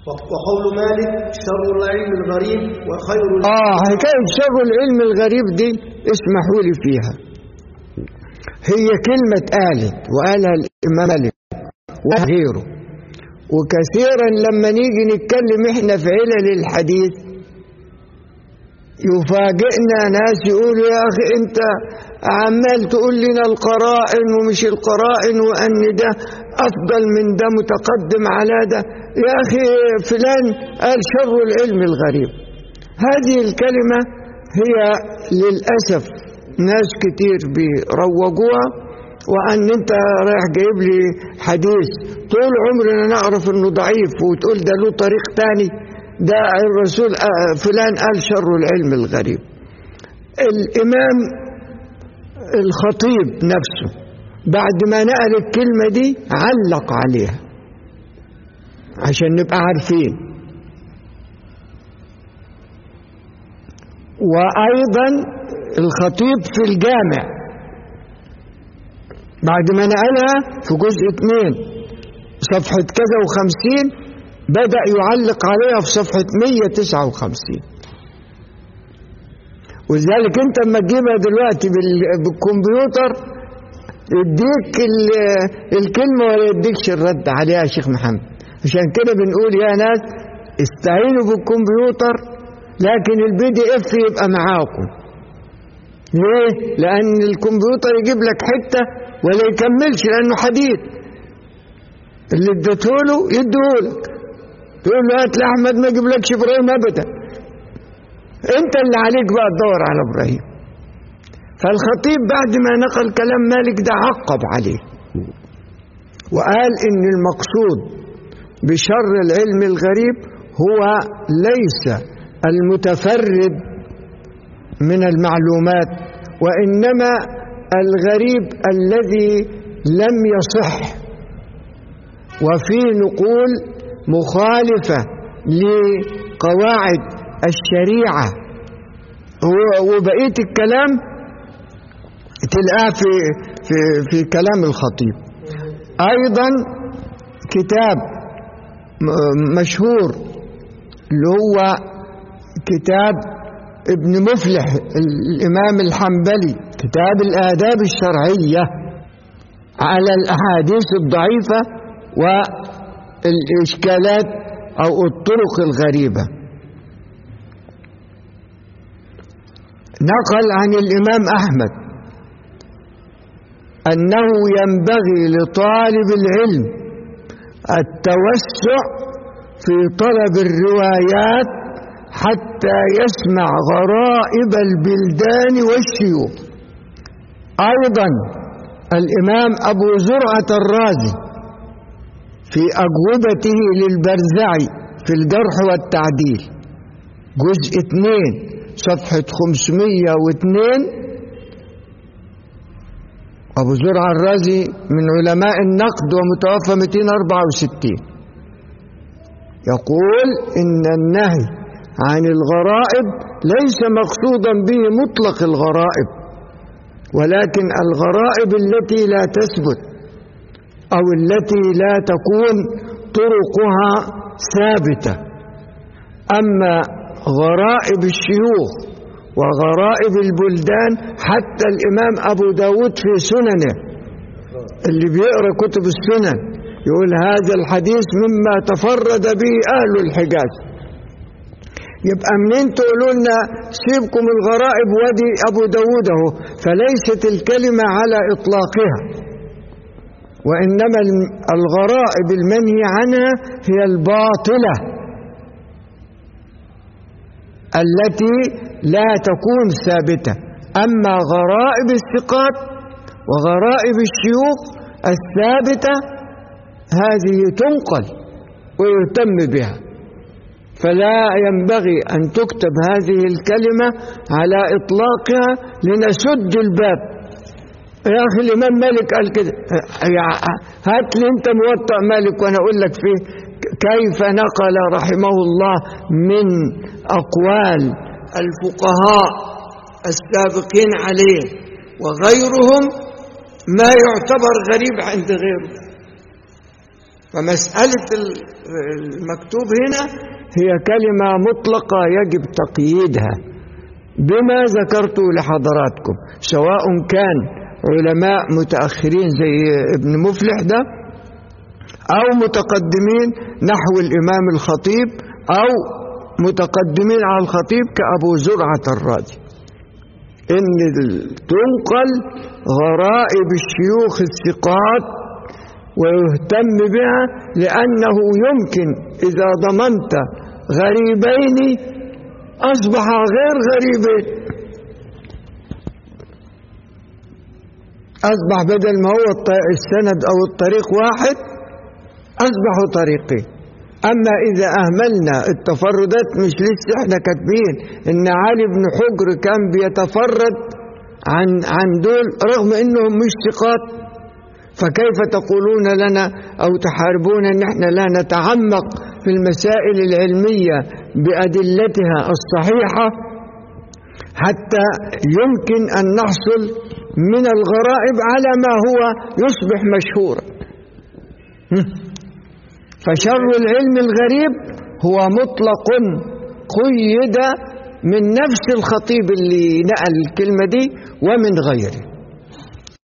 وقول مالك شر العلم الغريب وخير آه حكاية شر العلم الغريب دي اسمحوا لي فيها هي كلمة قالت وقالها الإمام مالك وغيره وكثيرا لما نيجي نتكلم احنا في علل الحديث يفاجئنا ناس يقولوا يا أخي أنت عمال تقول لنا القرائن ومش القرائن وأن ده أفضل من ده متقدم على ده يا أخي فلان قال شر العلم الغريب هذه الكلمة هي للأسف ناس كتير بيروجوها وأن أنت رايح جايب لي حديث طول عمرنا نعرف أنه ضعيف وتقول ده له طريق تاني ده الرسول فلان قال شر العلم الغريب الإمام الخطيب نفسه بعد ما نقل الكلمة دي علق عليها عشان نبقى عارفين وأيضا الخطيب في الجامع بعد ما نقلها في جزء اثنين صفحة كذا وخمسين بدأ يعلق عليها في صفحة 159 ولذلك انت لما تجيبها دلوقتي بالكمبيوتر يديك الكلمة ولا يديكش الرد عليها يا شيخ محمد عشان كده بنقول يا ناس استعينوا بالكمبيوتر لكن البي دي اف يبقى معاكم ليه؟ لأن الكمبيوتر يجيب لك حتة ولا يكملش لأنه حديد اللي اديتهوله يديهولك تقول له هات لأحمد ما يجيبلكش إبراهيم أبدا أنت اللي عليك بقى تدور على إبراهيم فالخطيب بعد ما نقل كلام مالك ده عقب عليه وقال إن المقصود بشر العلم الغريب هو ليس المتفرد من المعلومات وإنما الغريب الذي لم يصح وفي نقول مخالفة لقواعد الشريعة وبقية الكلام تلقاه في, في, في كلام الخطيب أيضا كتاب مشهور اللي هو كتاب ابن مفلح الإمام الحنبلي كتاب الآداب الشرعية على الأحاديث الضعيفة والإشكالات أو الطرق الغريبة نقل عن الإمام أحمد أنه ينبغي لطالب العلم التوسع في طلب الروايات حتى يسمع غرائب البلدان والشيوخ أيضا الإمام أبو زرعة الرازي في أجوبته للبرزعي في الجرح والتعديل جزء 2 صفحة 502 أبو زرعة الرازي من علماء النقد ومتوفى 264 يقول إن النهي عن الغرائب ليس مقصودا به مطلق الغرائب ولكن الغرائب التي لا تثبت أو التي لا تكون طرقها ثابتة أما غرائب الشيوخ وغرائب البلدان حتى الإمام أبو داود في سننه اللي بيقرأ كتب السنن يقول هذا الحديث مما تفرد به أهل الحجاز يبقى منين تقولوا لنا سيبكم الغرائب ودي أبو داود اهو فليست الكلمة على إطلاقها وإنما الغرائب المنهي عنها هي الباطلة التي لا تكون ثابتة أما غرائب الثقات وغرائب الشيوخ الثابتة هذه تنقل ويهتم بها فلا ينبغي أن تكتب هذه الكلمة على إطلاقها لنسد الباب يا أخي الإمام مالك قال كده هات لي أنت موطأ مالك وأنا أقول لك فيه كيف نقل رحمه الله من أقوال الفقهاء السابقين عليه وغيرهم ما يعتبر غريب عند غيره فمسألة المكتوب هنا هي كلمة مطلقة يجب تقييدها بما ذكرت لحضراتكم سواء كان علماء متأخرين زي ابن مفلح ده أو متقدمين نحو الإمام الخطيب أو متقدمين على الخطيب كأبو زرعة الرازي إن تنقل غرائب الشيوخ الثقات ويهتم بها لأنه يمكن إذا ضمنت غريبين أصبح غير غريبين أصبح بدل ما هو السند أو الطريق واحد أصبحوا طريقين أما إذا أهملنا التفردات مش لسه احنا كاتبين إن علي بن حجر كان بيتفرد عن عن دول رغم إنهم مش ثقات فكيف تقولون لنا أو تحاربون إن احنا لا نتعمق في المسائل العلمية بأدلتها الصحيحة حتى يمكن أن نحصل من الغرائب على ما هو يصبح مشهورا فشر العلم الغريب هو مطلق قيد من نفس الخطيب اللي نقل الكلمة دي ومن غيره